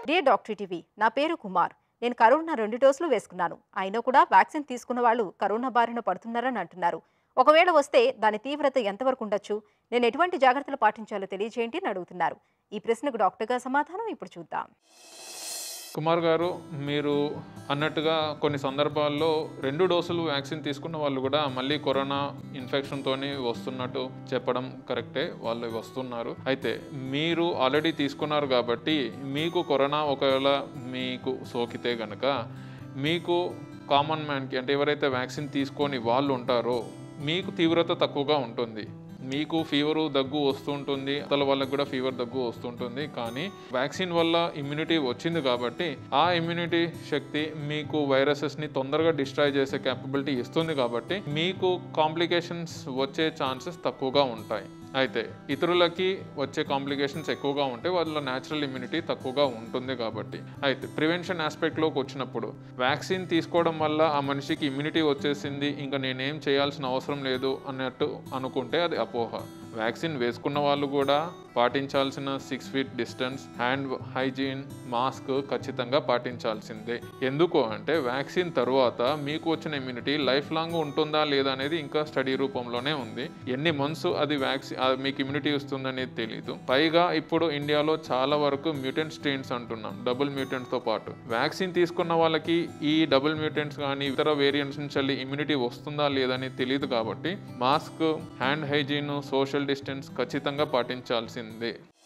day doctor TV నా పేరు కుమార్ నేను కరోనా రెండు డోసులు వేసుకున్నాను అయినా కూడా వ్యాక్సిన్ తీసుకున్న వాళ్ళు కరోనా బారిన పడుతున్నారని అంటున్నారు ఒకవేళ వస్తే దాని తీవ్రత ఎంతవరకు ఉండొచ్చు నేను ఎటువంటి జాగ్రత్తలు పాటించాలో తెలియజేయండి అని అడుగుతున్నారు ఈ ప్రశ్నకు డాక్టర్గా సమాధానం ఇప్పుడు చూద్దాం కుమార్ గారు మీరు అన్నట్టుగా కొన్ని సందర్భాల్లో రెండు డోసులు వ్యాక్సిన్ తీసుకున్న వాళ్ళు కూడా మళ్ళీ కరోనా ఇన్ఫెక్షన్తో వస్తున్నట్టు చెప్పడం కరెక్టే వాళ్ళు వస్తున్నారు అయితే మీరు ఆల్రెడీ తీసుకున్నారు కాబట్టి మీకు కరోనా ఒకవేళ మీకు సోకితే గనక మీకు కామన్ మ్యాన్కి అంటే ఎవరైతే వ్యాక్సిన్ తీసుకొని వాళ్ళు ఉంటారో మీకు తీవ్రత తక్కువగా ఉంటుంది మీకు ఫీవరు దగ్గు వస్తుంటుంది అతల వాళ్ళకి కూడా ఫీవర్ దగ్గు వస్తుంటుంది కానీ వ్యాక్సిన్ వల్ల ఇమ్యూనిటీ వచ్చింది కాబట్టి ఆ ఇమ్యూనిటీ శక్తి మీకు వైరసెస్ని తొందరగా డిస్ట్రాయ్ చేసే క్యాపబిలిటీ ఇస్తుంది కాబట్టి మీకు కాంప్లికేషన్స్ వచ్చే ఛాన్సెస్ తక్కువగా ఉంటాయి అయితే ఇతరులకి వచ్చే కాంప్లికేషన్స్ ఎక్కువగా ఉంటే వాళ్ళ న్యాచురల్ ఇమ్యూనిటీ తక్కువగా ఉంటుంది కాబట్టి అయితే ప్రివెన్షన్ ఆస్పెక్ట్లోకి వచ్చినప్పుడు వ్యాక్సిన్ తీసుకోవడం వల్ల ఆ మనిషికి ఇమ్యూనిటీ వచ్చేసింది ఇంకా నేనేం చేయాల్సిన అవసరం లేదు అన్నట్టు అనుకుంటే అది అపోహ వ్యాక్సిన్ వేసుకున్న వాళ్ళు కూడా పాటించాల్సిన six feet distance hand hygiene mask ఖచ్చితంగా పాటించాల్సిందే ఎందుకు అంటే వ్యాక్సిన్ తర్వాత మీకు వచ్చిన ఇమ్యూనిటీ లైఫ్ లాంగ్ ఉంటుందా లేదా అనేది ఇంకా స్టడీ రూపంలోనే ఉంది ఎన్ని మంత్స్ అది వ్యాక్సిన్ మీకు ఇమ్యూనిటీ వస్తుందనేది తెలియదు పైగా ఇప్పుడు ఇండియాలో చాలా వరకు మ్యూటెంట్ స్ట్రెయిన్స్ అంటున్నాం డబుల్ మ్యూటెంట్తో పాటు వ్యాక్సిన్ తీసుకున్న వాళ్ళకి ఈ డబుల్ మ్యూటెంట్స్ కానీ ఇతర వేరియంట్స్ నుంచి వెళ్ళి ఇమ్యూనిటీ వస్తుందా లేదని తెలియదు కాబట్టి mask hand hygiene social distance ఖచ్చితంగా పాటించాల్సిందే